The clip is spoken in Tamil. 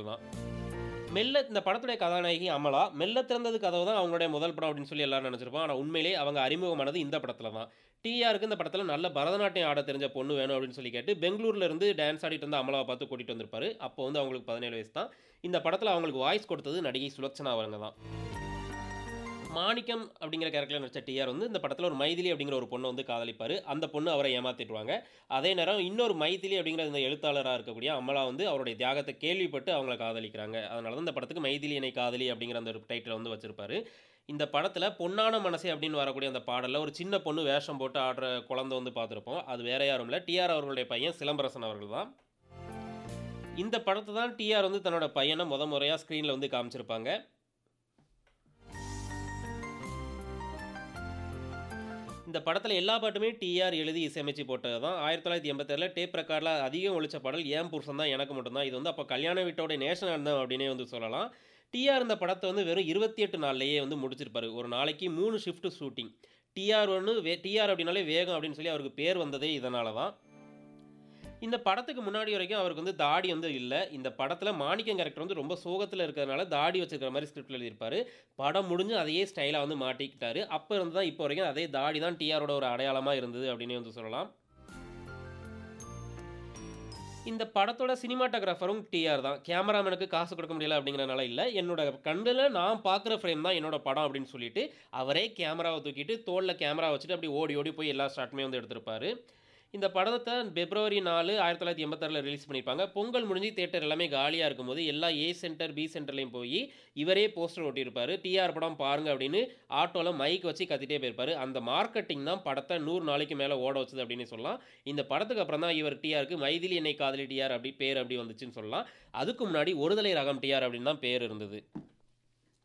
அவர்கள் தான் மெல்ல இந்த படத்துடைய கதாநாயகி அமலா மெல்ல திறந்தது கதவு தான் அவங்களுடைய முதல் படம் அப்படின்னு சொல்லி எல்லாரும் நினச்சிருப்போம் ஆனால் உண்மையிலே அவங்க அறிமுகமானது இந்த படத்தில் தான் டிஆருக்கு இந்த படத்தில் நல்ல பரதநாட்டியம் ஆட தெரிஞ்ச பொண்ணு வேணும் அப்படின்னு சொல்லி கேட்டு பெங்களூர்ல இருந்து டான்ஸ் ஆடிட்டு இருந்த அமலாவை பார்த்து கூட்டிகிட்டு வந்திருப்பாரு அப்போ வந்து அவங்களுக்கு பதினேழு வயசு தான் இந்த படத்தில் அவங்களுக்கு வாய்ஸ் கொடுத்தது நடிகை சுலக்ஷனா அவங்க தான் மாணிக்கம் அப்படிங்கிற கேரக்டரில் நடிச்ச டிஆர் வந்து இந்த படத்தில் ஒரு மைதிலி அப்படிங்கிற ஒரு பொண்ணை வந்து காதலிப்பார் அந்த பொண்ணு அவரை ஏமாத்திட்டுருவாங்க அதே நேரம் இன்னொரு மைதிலி அப்படிங்கிற இந்த எழுத்தாளராக இருக்கக்கூடிய அமலா வந்து அவருடைய தியாகத்தை கேள்விப்பட்டு அவங்கள காதலிக்கிறாங்க அதனால தான் இந்த படத்துக்கு மைதிலி என்னை காதலி அப்படிங்கிற அந்த ஒரு டைட்டில் வந்து வச்சிருப்பாரு இந்த படத்தில் பொன்னான மனசே அப்படின்னு வரக்கூடிய அந்த பாடலில் ஒரு சின்ன பொண்ணு வேஷம் போட்டு ஆடுற குழந்தை வந்து பார்த்துருப்போம் அது வேற யாரும் இல்லை டிஆர் அவர்களுடைய பையன் சிலம்பரசன் அவர்கள் தான் இந்த படத்தை தான் டிஆர் வந்து தன்னோட பையனை முத முறையாக ஸ்க்ரீனில் வந்து காமிச்சிருப்பாங்க இந்த படத்தில் எல்லா பாட்டுமே டிஆர் எழுதி இசையமைச்சு போட்டது தான் ஆயிரத்தி தொள்ளாயிரத்தி எண்பத்தேழில் டேப் ரெக்கார்டில் அதிகம் ஒழிச்ச பாடல் ஏன் புருஷன் தான் எனக்கு மட்டும்தான் இது வந்து அப்போ கல்யாண வீட்டோட நேஷனல் அந்தம் அப்படின்னே வந்து சொல்லலாம் டிஆர் இந்த படத்தை வந்து வெறும் இருபத்தி எட்டு நாள்லேயே வந்து முடிச்சிருப்பாரு ஒரு நாளைக்கு மூணு ஷிஃப்ட் ஷூட்டிங் டிஆர் ஒன்று வே டிஆர் அப்படின்னாலே வேகம் அப்படின்னு சொல்லி அவருக்கு பேர் வந்ததே இதனால தான் இந்த படத்துக்கு முன்னாடி வரைக்கும் அவருக்கு வந்து தாடி வந்து இல்லை இந்த படத்தில் மாணிக்கம் கேரக்டர் வந்து ரொம்ப சோகத்தில் இருக்கிறதுனால தாடி வச்சிருக்கிற மாதிரி ஸ்கிரிப்டில் எழுதியிருப்பாரு படம் முடிஞ்சு அதையே ஸ்டைலாக வந்து மாட்டிக்கிட்டாரு அப்போ இருந்து தான் இப்போ வரைக்கும் அதே தாடி தான் டிஆரோட ஒரு அடையாளமாக இருந்தது அப்படின்னு வந்து சொல்லலாம் இந்த படத்தோட சினிமாட்டோகிராஃபரும் டிஆர் தான் கேமராமேனுக்கு காசு கொடுக்க முடியல அப்படிங்கிறனால இல்லை என்னோட கண்ணில் நான் பார்க்குற ஃப்ரேம் தான் என்னோட படம் அப்படின்னு சொல்லிட்டு அவரே கேமராவை தூக்கிட்டு தோளில் கேமரா வச்சுட்டு அப்படி ஓடி ஓடி போய் எல்லா ஷாட்டுமே வந்து எடுத்திருப்பாரு இந்த படத்தை பிப்ரவரி நாலு ஆயிரத்தி தொள்ளாயிரத்தி எண்பத்தாறில் ரிலீஸ் பண்ணியிருப்பாங்க பொங்கல் முடிஞ்சு தேட்டர் எல்லாமே காலியாக இருக்கும்போது எல்லா ஏ சென்டர் பி சென்டர்லையும் போய் இவரே போஸ்டர் ஒட்டியிருப்பார் டிஆர் படம் பாருங்க அப்படின்னு ஆட்டோவில் மைக் வச்சு கத்திட்டே போயிருப்பார் அந்த மார்க்கெட்டிங் தான் படத்தை நூறு நாளைக்கு மேலே ஓட வச்சது அப்படின்னு சொல்லலாம் இந்த படத்துக்கு அப்புறம் தான் இவர் டிஆருக்கு மைதிலி என்னை காதலி டிஆர் அப்படி பேர் அப்படி வந்துச்சுன்னு சொல்லலாம் அதுக்கு முன்னாடி ஒருதலை ரகம் டிஆர் அப்படின்னு தான் பேர் இருந்தது